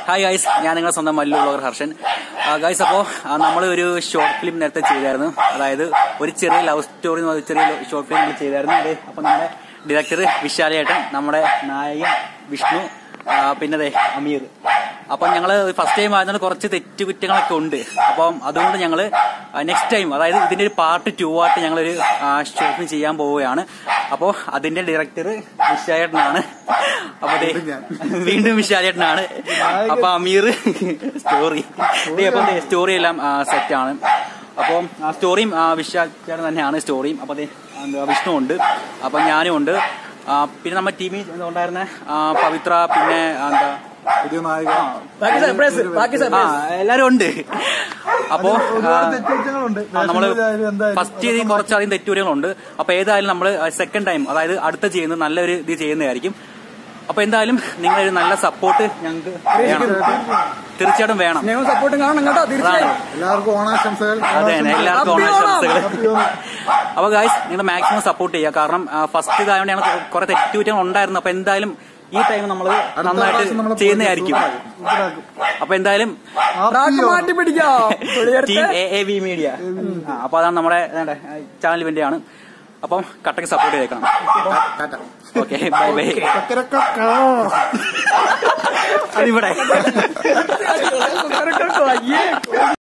Hi guys ഞാൻ നിങ്ങളുടെ സ്വന്തം മല്ലു ബ്ലോഗർ ഹർഷൻ ഗൈസ് അപ്പോൾ നമ്മൾ ഒരു ഷോർട്ട് ഫിലിം നേരത്തെ ചെയ്തായിരുന്നു അതായത് ഒരു ചെറിയ ലവ് സ്റ്റോറി എന്ന് പറഞ്ഞ ചെറിയ ഷോർട്ട് ഫിലിം നമ്മൾ ചെയ്തായിരുന്നു അതെ അപ്പോൾ നമ്മുടെ ഡയറക്ടർ വിശാലേട്ടൻ നമ്മുടെ നായകൻ വിഷ്ണു ആ, പിന്നെ ദേ അമീർ അപ്പം ഞങ്ങൾ ഫസ്റ്റ് ടൈം ആയതുകൊണ്ട് കുറച്ച് തെറ്റുകുറ്റങ്ങളൊക്കെ ഉണ്ട് അപ്പം അതുകൊണ്ട് ഞങ്ങൾ നെക്സ്റ്റ് ടൈം അതായത് ഇതിന്റെ ഒരു പാർട്ട് ടു ആയിട്ട് ഞങ്ങളൊരു ഷോർട്ട് ഫിലിം ചെയ്യാൻ പോവുകയാണ് അപ്പോൾ അതിന്റെ ഡയറക്ടർ വിശാലേട്ടനാണ് അപ്പൊ ദേ വീണ്ടും വിശാലേട്ടനാണ് അപ്പൊ അമീർ സ്റ്റോറി അപ്പം സ്റ്റോറി എല്ലാം സെറ്റ് ആണ് അപ്പോൾ ആ സ്റ്റോറിയും വിശാലേട്ടൻ തന്നെയാണ് സ്റ്റോറിയും അപ്പൊ ദേ എന്താ വിഷ്ണു ഉണ്ട് അപ്പൊ ഞാനും ഉണ്ട് ആ, പിന്നെ നമ്മുടെ ടീമിൽ ഉണ്ടായിരുന്ന ആ, പവിത്ര പിന്നെ എന്താ പുതിയ നായിക ബാക്കി സർപ്രൈസ് ബാക്കി ആ സർപ്രൈസ് എല്ലാരും ഉണ്ട് അപ്പോ ഒരുപാട് തെറ്റുകുറ്റങ്ങളുണ്ട് നമ്മള് വേഷങ്ങളിലായാലും എന്തായാലും ഫസ്റ്റ് ചെയ്ത് കുറച്ചധികം തെറ്റുകുറ്റങ്ങളുണ്ട് അപ്പൊ ഏതായാലും നമ്മൾ സെക്കൻഡ് ടൈം അതായത് അടുത്ത ചെയ്യുന്നത് നല്ലൊരു ഇത് ചെയ്യുന്നതായിരിക്കും അപ്പൊ എന്തായാലും നിങ്ങളൊരു നല്ല സപ്പോർട്ട് ഞങ്ങൾക്ക് വേണം തീർച്ചയായിട്ടും വേണം ഞങ്ങൾ സപ്പോർട്ടും കാണണം കേട്ടോ തീർച്ചയായും അതാണ്. എല്ലാവർക്കും ഓണാശംസകൾ അതെ തന്നെ എല്ലാവർക്കും Happy ഓണാശംസകൾ Happy ഓണം. അപ്പൊ ഗായ്സ് നിങ്ങൾ മാക്സിമം സപ്പോർട്ട് ചെയ്യുക കാരണം ഫസ്റ്റ് ഇതായതുകൊണ്ട് ഞങ്ങൾ കുറെ തെറ്റുകുറ്റങ്ങൾ ഉണ്ടായിരുന്നു അപ്പൊ എന്തായാലും ഈ ടൈം നമ്മൾ അടുത്ത നന്നായിട്ട് പ്രാവശ്യം നമ്മള് ചെയ്യുന്നതായിരിക്കും സൂപ്പറാക്കും. അപ്പൊ എന്തായാലും Happy നാക്ക് ഓണം. മാറ്റി പിടിക്കാം team A A B media അപ്പൊ അതാണ് നമ്മുടെ ചാനൽ വേണ്ടിയാണ് അപ്പം കട്ടക്ക് സപ്പോർട്ട് ചെയ്തേക്കണം ടാറ്റ. ഓക്കെ ബൈ ബൈ ചക്കരക്കൊക്ക. അതിവിടെ അയ്യേ